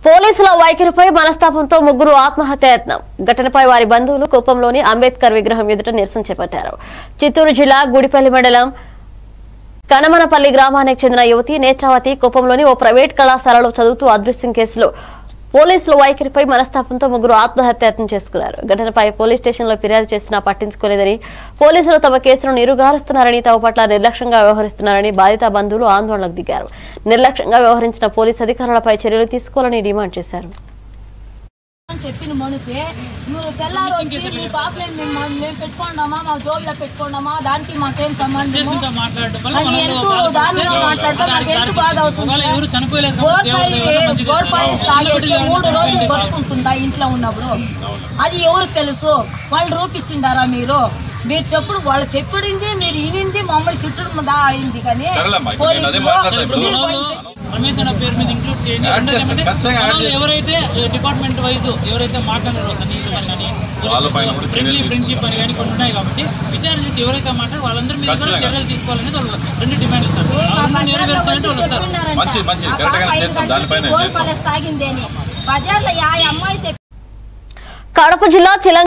పోలీసుల వైఖరిపై మనస్తాపంతో ముగ్గురు ఆత్మహత్య యత్నం ఘటనపై వారి బంధువులు కుప్పంలోని అంబేద్కర్ విగ్రహం ఎదుట నిరసన చేపట్టారు చిత్తూరు జిల్లా గుడిపల్లి మండలం కనమనపల్లి గ్రామానికి చెందిన యువతి నేత్రావతి కుప్పంలోని ఓ ప్రైవేట్ కళాశాలలో చదువుతూ అదృశ్యం కేసులో పోలీసుల వైఖరిపై మనస్తాపంతో ముగ్గురు ఆత్మహత్యాయత్నం చేసుకున్నారు ఘటనపై పోలీస్ స్టేషన్లో ఫిర్యాదు చేసినా పట్టించుకోలేదని పోలీసులు తమ కేసును నీరుగారుస్తున్నారని తమ పట్ల నిర్లక్ష్యంగా వ్యవహరిస్తున్నారని బాధిత బంధువులు ఆందోళనకు దిగారు నిర్లక్ష్యంగా వ్యవహరించిన పోలీసు అధికారులపై చర్యలు తీసుకోవాలని డిమాండ్ చేశారు అని చెప్పిన మనిషి నువ్వు తెల్లారు వచ్చి మీ పాపలేని మేము మేము పెట్టుకోండామా మా జోబులో పెట్టుకోండామా దానికి మాకేం సంబంధం స్టేషన్తో మాట్లాడటం వల్ల అది మనం ఎందుకు వాళ్ళు దానిలో మాట్లాడటం మాకు ఎందుకు బాధ అవుతుంది ఒకవేళ ఎవరు చనిపోయలేదు గోర్ కాబట్టి దేవుడు ఎవరో మంచిగా గోర్ పాలిస్ తాగేస్తే చేస్తారు. మూడు రోజులు బతుకుంటుందా ఇంట్లో ఉన్నప్పుడు అది ఎవరికి తెలుసు వాళ్ళు రూపించిండారా మీరు మీరు చెప్పుడు వాళ్ళు చెప్పుడింది మీరు ఇనింది మమ్మల్ని తిట్టడం దా అయింది కానీ సరేలేమ్మా, ఇప్పుడు నేను అదే పోలీసులు మాట్లాడతా ఇప్పుడు. మీరు మనోళ్ళు పోలీసులు- రమేష్ అన్న పేరు మీద ఇంక్లూడ్ చేయండి యాడ్ రెండోది చేస్తాం, ఏమంటే ఖచ్చితంగా యాడ్ మనోళ్ళు చేస్తాం. ఎవరైతే డిపార్ట్మెంట్ వైజ్ ఎవరైతే మాట్లాడారో సన్నీలు అని కానీ వాళ్ళ పైన కూడా చర్యలు ఫ్రెండ్లీ ఫ్రెండ్షిప్ అని కానీ కొన్ని ఉన్నాయి కాబట్టి విచారణ చేసి ఎవరైతే మాట్లాడారో వాళ్ళందరి మీద కూడా ఖచ్చితంగా. చర్యలు తీసుకోవాలనేది వాళ్ళు రెండు డిమాండ్ ఇస్తారు అవన్నీ నెరవేర్చాలంటే వాళ్ళు వస్తారు చెప్పున్నారంట. మంచి, మంచి. ఆ కరెక్ట్గానే పాప ఐదు చేస్తాం. గంటలకి దానిపైనే గోల్ చేస్తాం. పాలిస్ తాగింది అని బజార్లో ఆ అమ్మాయి చెప్పి కడప జిల్లా చిలం